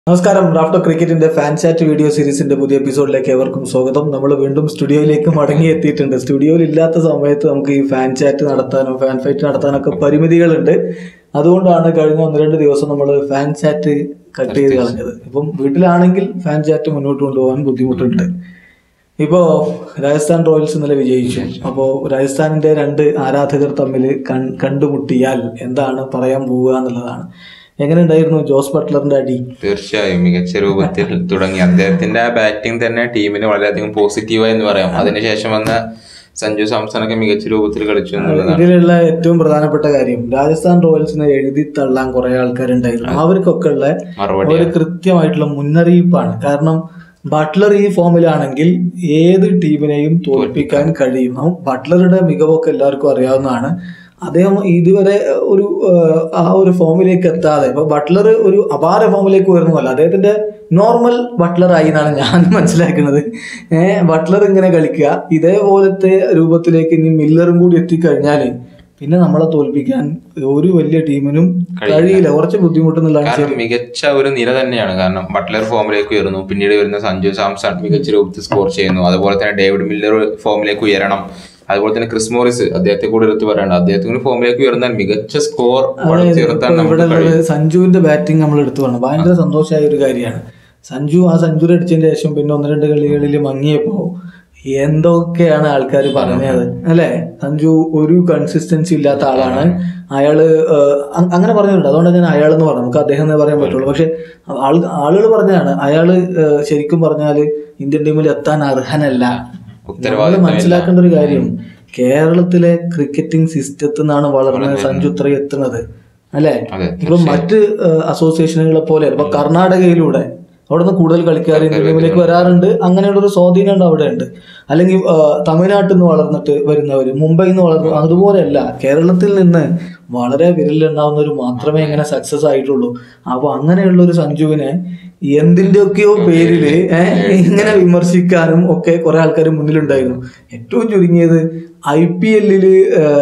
നമസ്കാരം റാഫ്റ്റോ ക്രിക്കറ്റിന്റെ fan chat video സീരീസിന്റെ പുതിയ എപ്പിസോഡിലേക്ക് ഏവർക്കും സ്വാഗതം നമ്മൾ വീണ്ടും സ്റ്റുഡിയോയിലേക്ക് മടങ്ങി എത്തിയിട്ടുണ്ട് സ്റ്റുഡിയോയിൽ ഇല്ലാത്ത സമയത്ത് നമുക്ക് ഈ ഫാൻ ചാറ്റ് നടത്താനും ഫാൻ ഫൈറ്റ് നടത്താനൊക്കെ പരിമിതികളുണ്ട് അതുകൊണ്ടാണ് കഴിഞ്ഞ ഒന്ന് രണ്ട് ദിവസം നമ്മൾ ഫാൻ ചാറ്റ് കട്ട് ചെയ്ത് കളഞ്ഞത് ഇപ്പം വീട്ടിലാണെങ്കിൽ ഫാൻ ചാറ്റ് മുന്നോട്ട് കൊണ്ടുപോകാൻ ബുദ്ധിമുട്ടുണ്ട് ഇപ്പോ രാജസ്ഥാൻ റോയൽസ് ഇന്നലെ വിജയിച്ചു അപ്പോൾ രാജസ്ഥാനിന്റെ രണ്ട് ആരാധകർ തമ്മിൽ കൺ- കണ്ടുമുട്ടിയാൽ എന്താണ് പറയാൻ പോവുക എന്നുള്ളതാണ് എങ്ങനെ ഉണ്ടായിരുന്നു ജോസ് ബട്ട്ലറിന്റെ അടി തീർച്ചയായും മികച്ച രൂപത്തിൽ തുടങ്ങി അദ്ദേഹത്തിന്റെ ആ ബാറ്റിംഗ് തന്നെ ടീമിന് വളരെയധികം പോസിറ്റീവായി എന്ന് പറയാം അതിനുശേഷം വന്ന സഞ്ജു സാംസണൊക്കെ മികച്ച രൂപത്തിൽ കളിച്ചു എന്നുള്ളതാണ് ഇതിലുള്ള ഏറ്റവും പ്രധാനപ്പെട്ട കാര്യം രാജസ്ഥാൻ റോയൽസിനെ എഴുതി തള്ളാൻ കുറെ ആൾക്കാരുണ്ടായിരുന്നു അവർക്കൊക്കെ ഉള്ള മറുപടി ഒരു കൃത്യമായിട്ടുള്ള മുന്നറിയിപ്പാണ് കാരണം ബട്ട്ലർ ഈ ഫോമിലാണെങ്കിൽ ഏത് ടീമിനെയും തോൽപ്പിക്കാൻ കഴിയും നമുക്ക് ബട്ട്ലറുടെ മികവൊക്കെ എല്ലാവർക്കും അറിയാവുന്നതാണ് അദ്ദേഹം ഇതുവരെ ഒരു ഏഹ്, ആ ഒരു ഫോമിലേക്ക് എത്താതെ ഇപ്പൊ ബട്ട്ലർ ഒരു അപാര ഫോമിലേക്ക് വരുന്നതല്ല അദ്ദേഹത്തിന്റെ നോർമൽ ബട്ട്ലർ ആയി എന്നാണ് ഞാൻ മനസ്സിലാക്കുന്നത് ഏഹ് ബട്ട്ലർ ഇങ്ങനെ കളിക്കുക ഇതേപോലത്തെ രൂപത്തിലേക്ക് ഇനി മില്ലറും കൂടി എത്തിക്കഴിഞ്ഞാൽ പിന്നെ നമ്മളെ തോൽപ്പിക്കാൻ ഒരു വലിയ ടീമിനും കഴിയില്ല കുറച്ച് ബുദ്ധിമുട്ടെന്നുള്ളതാണ് കാരണം മികച്ച ഒരു നിര തന്നെയാണ് കാരണം ബട്ട്ലർ ഫോമിലേക്ക് ഉയർന്നു പിന്നീട് വരുന്ന സഞ്ജു സാംസൺ മികച്ച രൂപത്തിൽ സ്കോർ ചെയ്യുന്നു അതുപോലെ തന്നെ ഡേവിഡ് മില്ലർ ഫോമിലേക്ക് ഉയരണം അതുപോലെ തന്നെ ക്രിസ് മോറിസ് അദ്ദേഹത്തെ കൂടെ എടുത്ത് പറയണ്ട അദ്ദേഹത്തിന് ഫോമിലേക്ക് ഉയർന്നാൽ മികച്ച സ്കോർ വളർത്തിയെടുത്താൻ ഇപ്പൊ ഇവിടെ നമുക്ക് ഉള്ളത് സഞ്ജുവിന്റെ ബാറ്റിംഗ് നമ്മൾ എടുത്തു വേണം ഭയങ്കര സന്തോഷമായ ഒരു കാര്യമാണ് സഞ്ജു ആ സെഞ്ചുറി അടിച്ചതിന് ശേഷം പിന്നെ ഒന്ന് രണ്ട് കളികളിൽ മങ്ങിയപ്പോ എന്തൊക്കെയാണ് ആൾക്കാർ പറഞ്ഞത് അല്ലെ സഞ്ജു ഒരു കൺസിസ്റ്റൻസി ഇല്ലാത്ത ആളാണ് അയാള് ഏഹ്, അ- അങ്ങനെ പറഞ്ഞിട്ടുണ്ട് അതുകൊണ്ട് ഞാൻ അയാൾ എന്ന് പറഞ്ഞു നമുക്ക് അദ്ദേഹം എന്നേ പറയാൻ പറ്റുള്ളൂ പക്ഷെ ആൾ ആളുകൾ പറഞ്ഞതാണ് അയാള് ഏഹ്, ശരിക്കും പറഞ്ഞാല് ഇന്ത്യൻ ടീമിൽ എത്താൻ അർഹനല്ല നമ്മൾ മനസ്സിലാക്കേണ്ട ഒരു കാര്യം കേരളത്തിലെ ക്രിക്കറ്റിംഗ് സിസ്റ്റത്തിൽ നിന്നാണ് വളർന്ന് സഞ്ജു ഇത്രയും എത്തുന്നത് അല്ലെ അതെ ഇപ്പൊ മറ്റ് ഏഹ്, അസോസിയേഷനുകളെ പോലെ ഇപ്പൊ കർണാടകയിലൂടെ അവിടെ നിന്ന് കൂടുതൽ കളിക്കാർ ഇന്ത്യൻ ടീമിലേക്ക് വരാറുണ്ട് അങ്ങനെയുള്ള ഒരു സ്വാധീനം ഉണ്ട് അവിടെ ഉണ്ട് അല്ലെങ്കിൽ ഏഹ്, തമിഴ്നാട്ടിൽ നിന്ന് വളർന്നിട്ട് വരുന്നവര് മുംബൈയിൽ നിന്ന് വളർന്നു അതുപോലെയല്ല കേരളത്തിൽ നിന്ന് വളരെ വിരലിലുണ്ടാവുന്നവർ മാത്രമേ ഇങ്ങനെ സക്സസ് ആയിട്ടുള്ളൂ അപ്പൊ അങ്ങനെയുള്ള ഒരു സഞ്ജുവിനെ എന്തിന്റെയൊക്കെയോ പേരില് ഏഹ്, ഇങ്ങനെ വിമർശിക്കാനും ഒക്കെ കുറെ ആൾക്കാർ മുന്നിലുണ്ടായിരുന്നു ഏറ്റവും ചുരുങ്ങിയത് ഐ പി എല്ലില്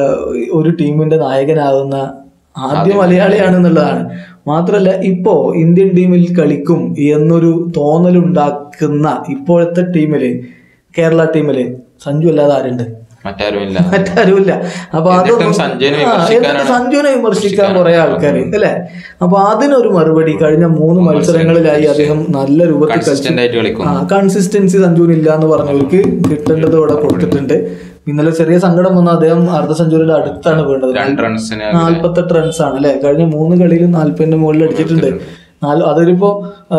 ഒരു ടീമിന്റെ നായകനാകുന്ന ആദ്യ മലയാളിയാണെന്നുള്ളതാണ് മാത്രല്ല ഇപ്പോ ഇന്ത്യൻ ടീമിൽ കളിക്കും എന്നൊരു തോന്നലുണ്ടാക്കുന്ന ഇപ്പോഴത്തെ ടീമില് കേരള ടീമില് സഞ്ജു അല്ലാതെ ആരുണ്ട് മറ്റാരുമില്ല മറ്റാരുമില്ല അപ്പൊ എന്നിട്ടും അതൊന്നും സഞ്ജുവിനെ ആ, എന്നിട്ട് വിമർശിക്കാനാണ് സഞ്ജുവിനെ വിമർശിക്കാൻ കുറെ ആൾക്കാര് അല്ലെ അപ്പൊ അതിനൊരു മറുപടി കഴിഞ്ഞ മൂന്ന് മത്സരങ്ങളിലായി അദ്ദേഹം നല്ല രൂപത്തിൽ കളിച്ചു കൺസിസ്റ്റന്റ് ആയിട്ട് കളിക്കും ആ കൺസിസ്റ്റൻസി സഞ്ജുവിന് ഇല്ല എന്ന് പറഞ്ഞവർക്ക് കിട്ടേണ്ടത് ഇവിടെ കൊടുത്തിട്ടുണ്ട് ഇന്നലെ ചെറിയ സങ്കടം വന്ന അദ്ദേഹം അർദ്ധ സെഞ്ചുറിയുടെ അടുത്താണ് വീണത് രണ്ട് റൺസിന് നാല്പത്തെട്ട് റൺസ് ആണ് അല്ലെ കഴിഞ്ഞ മൂന്ന് കളിയിൽ നാല്പതിന്റെ മുകളിൽ അടിച്ചിട്ടുണ്ട് നാല് അതൊരിപ്പോ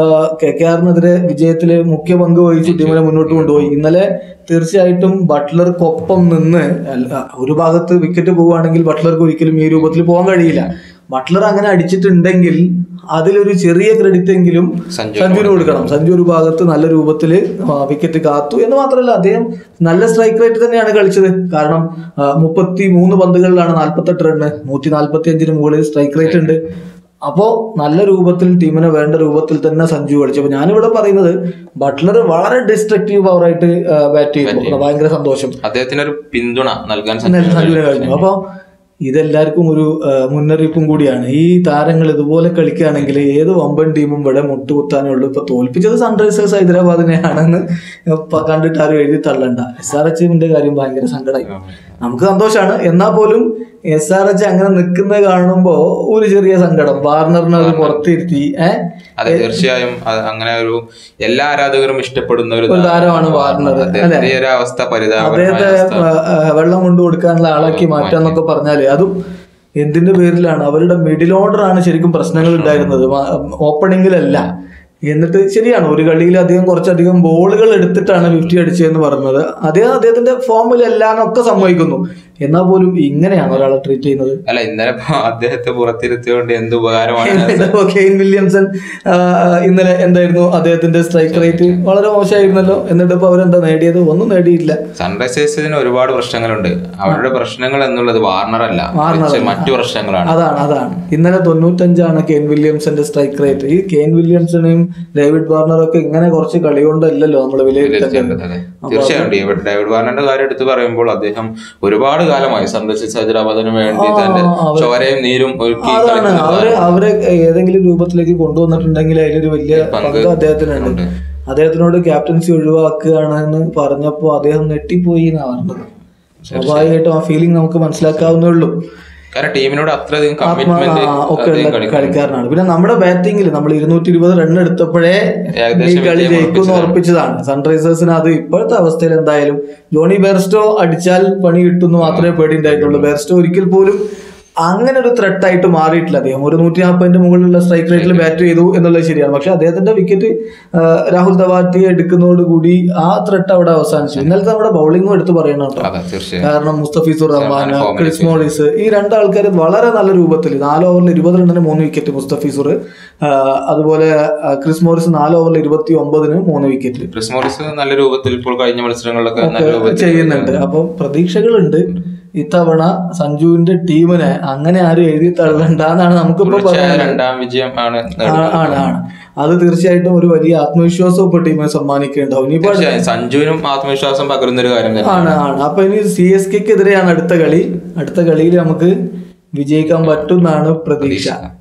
കെ കെ ആറിനെതിരെ വിജയത്തില് മുഖ്യ പങ്ക് വഹിച്ച് ടീമിനെ മുന്നോട്ട് കൊണ്ടുപോയി ഇന്നലെ തീർച്ചയായിട്ടും ബട്ട്ലർക്കൊപ്പം നിന്ന് അല്ല, ഒരു ഭാഗത്ത് വിക്കറ്റ് പോവുകയാണെങ്കിൽ ബട്ട്ലർക്ക് ഒരിക്കലും ഈ രൂപത്തിൽ പോകാൻ കഴിയില്ല ബട്ട്ലർ അങ്ങനെ അടിച്ചിട്ടുണ്ടെങ്കിൽ അതിലൊരു ചെറിയ ക്രെഡിറ്റ് എങ്കിലും സഞ്ജു സഞ്ജുവിന് കൊടുക്കണം സഞ്ജു ഒരു ഭാഗത്ത് നല്ല രൂപത്തിൽ വിക്കറ്റ് കാത്തു എന്ന് മാത്രമല്ല അദ്ദേഹം നല്ല സ്ട്രൈക്ക് റേറ്റ് തന്നെയാണ് കളിച്ചത് കാരണം മുപ്പത്തി മൂന്ന് പന്തുകളിലാണ് നാൽപ്പത്തെട്ട് റണ്ണ് നൂറ്റി നാൽപ്പത്തി അഞ്ചിന് മുകളിൽ സ്ട്രൈക്ക് റേറ്റ് ഉണ്ട് അപ്പോ നല്ല രൂപത്തിൽ ടീമിന് വേണ്ട രൂപത്തിൽ തന്നെ സഞ്ജു കളിച്ചു അപ്പൊ ഞാനിവിടെ പറയുന്നത് ബട്ട്ലർ വളരെ ഡിസ്ട്രക്റ്റീവ് പവറായിട്ട് ബാറ്റ് ചെയ്തു ഭയങ്കര സന്തോഷം അദ്ദേഹത്തിന് ഒരു പിന്തുണ നൽകാൻ ഇന്നലെ സഞ്ജു സഞ്ജുവിനെ കഴിഞ്ഞു അപ്പൊ ഇതെല്ലാവർക്കും ഒരു ആ, മുന്നറിയിപ്പും കൂടിയാണ് ഈ താരങ്ങൾ ഇതുപോലെ കളിക്കുകയാണെങ്കിൽ ഏത് വമ്പൻ ടീമും ഇവിടെ മുട്ടുകുത്താനേ ഉള്ളൂ ഇപ്പൊ തോൽപ്പിച്ചത് സൺറൈസേഴ്സ് ഹൈദരാബാദിനെയാണെന്ന് ഇപ്പൊ കണ്ടിട്ട് ആരും എഴുതി തള്ളണ്ട എസ് ആർ എച്ചിന്റെ കാര്യം ഭയങ്കര സങ്കടമായി നമുക്ക് സന്തോഷമാണ് എന്നാൽ പോലും എസ് ആർ എച്ച് അങ്ങനെ നിൽക്കുന്നത് കാണുമ്പോ ഒരു ചെറിയ സങ്കടം വാർണറിനെ ഒരു പുറത്തിരുത്തി ഏഹ് അതെ തീർച്ചയായും അത് അങ്ങനെ ഒരു എല്ലാ ആരാധകരും ഇഷ്ടപ്പെടുന്ന ഒരു ഒരു താരമാണ് വാർണർ അദ്ദേഹത്തിന്റെ ഈ ഒരു അവസ്ഥ പരിതാപകരമായ അദ്ദേഹത്തെ അവസ്ഥ ആ, ആ, വെള്ളം കൊണ്ടു കൊടുക്കാനുള്ള ആളാക്കി മാറ്റാന്നൊക്കെ പറഞ്ഞാല് അതും എന്തിന്റെ പേരിലാണ് അവരുടെ മിഡിൽ ഓർഡർ ആണ് ശരിക്കും പ്രശ്നങ്ങൾ ഉണ്ടായിരുന്നത് ഓപ്പണിങ്ങിലല്ല എന്നിട്ട് ശരിയാണ് ഒരു കളിയിൽ അദ്ദേഹം കുറച്ചധികം ബോളുകൾ എടുത്തിട്ടാണ് ഫിഫ്റ്റി അടിച്ചതെന്ന് പറഞ്ഞത് അദ്ദേഹം അദ്ദേഹത്തിന്റെ ഫോമിലല്ല എന്നൊക്കെ സമ്മതിക്കുന്നു എന്നാൽ പോലും ഇങ്ങനെയാണ് ഒരാളെ ട്രീറ്റ് ചെയ്യുന്നത് അല്ല ഇന്നലെ ഇപ്പൊ അദ്ദേഹത്തെ പുറത്തിരുത്തിയോണ്ട് എന്ത് ഉപകാരമാണ് ഇപ്പോ കെയ്ൻ വില്യംസൺ ആ, ഇന്നലെ എന്തായിരുന്നു അദ്ദേഹത്തിന്റെ സ്ട്രൈക്ക് റേറ്റ് വളരെ മോശമായിരുന്നല്ലോ എന്നിട്ട് ഇപ്പൊ അവരെന്താ നേടിയത് ഒന്നും നേടിയില്ല സൺറൈസേഴ്സിന് ഒരുപാട് പ്രശ്നങ്ങളുണ്ട് അവരുടെ പ്രശ്നങ്ങൾ എന്നുള്ളത് വാർണർ അല്ല മറിച്ച് മറ്റു പ്രശ്നങ്ങളാണ് അതാണ് അതാണ് ഇന്നലെ തൊണ്ണൂറ്റഞ്ചാണ് കെയ്ൻ വില്യംസന്റെ സ്ട്രൈക്ക് റേറ്റ് ഈ കെയ്ൻ വില്യംസണെയും ഡേവിഡ് വാർണർ ഒക്കെ ഇങ്ങനെ കുറച്ച് കളി കൊണ്ടല്ലല്ലോ നമ്മൾ വിലയിരുത്തേണ്ടത് അതെ. തീർച്ചയായും ഡേവിഡ് ഡേവിഡ് വാർണറിന്റെ കാര്യം എടുത്ത് പറയുമ്പോൾ അദ്ദേഹം ഒരുപാട് കാലമായി സൺറൈസേഴ്സ് ഹൈദരാബാദിന് വേണ്ടി തന്റെ ചോരയും നീരും ഒരുക്കി അതാണ് കളിക്കുന്ന അവര് അവരെ ഏതെങ്കിലും രൂപത്തിലേക്ക് കൊണ്ടുവന്നിട്ടുണ്ടെങ്കിൽ അതിലൊരു വലിയ പങ്ക് അദ്ദേഹത്തിനുണ്ട് അദ്ദേഹത്തിനോട് ക്യാപ്റ്റൻസി ഒഴിവാക്കുകയാണെന്ന് പറഞ്ഞപ്പോ അദ്ദേഹം നെട്ടിപ്പോയി എന്നാ പറഞ്ഞത് സ്വാഭാവികമായിട്ടും ആ ഫീലിംഗ് നമുക്ക് മനസ്സിലാക്കാവുന്നേ ഉള്ളൂ കാരണം ടീമിനോട് അത്രയധികം കമ്മിറ്റ്മെന്റ് ആ, ഒക്കെ അദ്ദേഹം ഉള്ള കളിക്കുന്നു കളിക്കാരനാണ് പിന്നെ നമ്മുടെ ബാറ്റിംഗിൽ നമ്മൾ ഇരുന്നൂറ്റി ഇരുപത് റൺ എടുത്തപ്പോഴേ ഈ ഏകദേശം കളി വിജയം ജയിക്കും ഉറപ്പിച്ചതാണ് സൺറൈസേഴ്സിന് അത് ഇപ്പോഴത്തെ അവസ്ഥയിൽ എന്തായാലും ജോണി ബെയർസ്റ്റോ അടിച്ചാൽ പണി കിട്ടുന്നു മാത്രമേ പേടിയുണ്ടായിട്ടുള്ളൂ ബെയർസ്റ്റോ ഒരിക്കൽ പോലും അങ്ങനെ ഒരു ത്രെട്ട് ആയിട്ട് മാറിയിട്ടില്ല അദ്ദേഹം ഒരു നൂറ്റി നാൽപ്പതിന്റെ മുകളിലുള്ള സ്ട്രൈക്ക് റേറ്റിൽ ബാറ്റ് ചെയ്തു എന്നുള്ളത് ശരിയാണ് പക്ഷെ അദ്ദേഹത്തിന്റെ വിക്കറ്റ് രാഹുൽ തവാറ്റി എടുക്കുന്നതോടുകൂടി ആ ത്രെട്ട് അവിടെ അവസാനിച്ചു ഇന്നലത്തെ നമ്മുടെ ബൗളിംഗും എടുത്ത് പറയണം കേട്ടോ അതെ തീർച്ചയായും കാരണം Mustafizur Rahman form Chris Morris ഈ രണ്ടാൾക്കാർ വളരെ നല്ല രൂപത്തിൽ നാല് ഓവറിൽ ഇരുപത് റണ്ണിന് മൂന്ന് വിക്കറ്റ് മുസ്തഫീസുർ അതുപോലെ ആ, ക്രിസ് മോറിസ് നാല് ഓവറിൽ ഇരുപത്തി ഒമ്പതിന് മൂന്ന് വിക്കറ്റ് ക്രിസ് മോറിസ് നല്ല രൂപത്തിൽ ഇപ്പോൾ കഴിഞ്ഞ മത്സരങ്ങളിലൊക്കെ നല്ല രൂപത്തിൽ ചെയ്യുന്നുണ്ട് അപ്പൊ പ്രതീക്ഷകളുണ്ട് ഇത്തവണ സഞ്ജുവിന്റെ ടീമിനെ അങ്ങനെ ആരും എഴുതി തള്ളണ്ടെന്നാണ് നമുക്കിപ്പോ തുടർച്ചയായ പറയാൻ രണ്ടാം വിജയം ആണ് ആ- ആണ് ആണ് അത് തീർച്ചയായിട്ടും ഒരു വലിയ ആത്മവിശ്വാസവും ഇപ്പൊ ടീമിനെ സമ്മാനിക്കേണ്ടാവും ഇനിയിപ്പോ തീർച്ചയായും സഞ്ജുവിനും ആത്മവിശ്വാസം പകരുന്ന ഒരു കാര്യം തന്നെ ആണ് ആണ് അപ്പൊ ഇനി സി എസ് കെക്ക് എതിരെയാണ് അടുത്ത കളി അടുത്ത കളിയിൽ നമുക്ക് വിജയിക്കാൻ പറ്റും എന്നാണ് പ്രതീക്ഷ